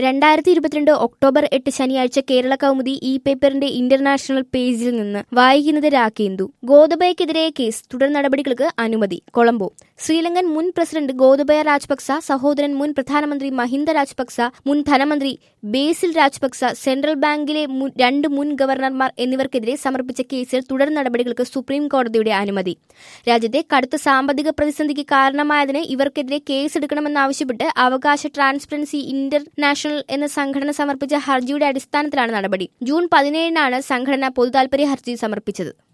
രണ്ടായിരത്തി ഇരുപത്തിരണ്ട് ഒക്ടോബർ എട്ട് ശനിയാഴ്ച കേരള കൗമുദി ഇ പേപ്പറിന്റെ ഇന്റർനാഷണൽ പേജിൽ നിന്ന് വായിക്കുന്നത് രാക്കേന്ദു ഗോതബയക്കെതിരെ കേസ് തുടർ നടപടികൾക്ക് അനുമതി കൊളംബോ ശ്രീലങ്കൻ മുൻ പ്രസിഡന്റ് ഗോതബയ രാജപക്സ സഹോദരൻ മുൻ പ്രധാനമന്ത്രി മഹിന്ദ രാജപക്സ മുൻ ധനമന്ത്രി ബേസിൽ രാജപക്സ സെൻട്രൽ ബാങ്കിലെ മുൻ- രണ്ട് മുൻ ഗവർണർമാർ എന്നിവർക്കെതിരെ സമർപ്പിച്ച കേസിൽ തുടർ നടപടികൾക്ക് സുപ്രീം കോടതിയുടെ അനുമതി രാജ്യത്തെ കടുത്ത സാമ്പത്തിക പ്രതിസന്ധിക്ക് കാരണമായതിന് ഇവർക്കെതിരെ കേസെടുക്കണമെന്നാവശ്യപ്പെട്ട് അവകാശ ട്രാൻസ്പെറൻസി ഇന്റർനാഷണൽ എന്ന സംഘടന സമർപ്പിച്ച ഹർജിയുടെ അടിസ്ഥാനത്തിലാണ് നടപടി ജൂൺ പതിനേഴിനാണ് സംഘടന പൊതുതാൽപര്യ ഹർജി സമർപ്പിച്ചത്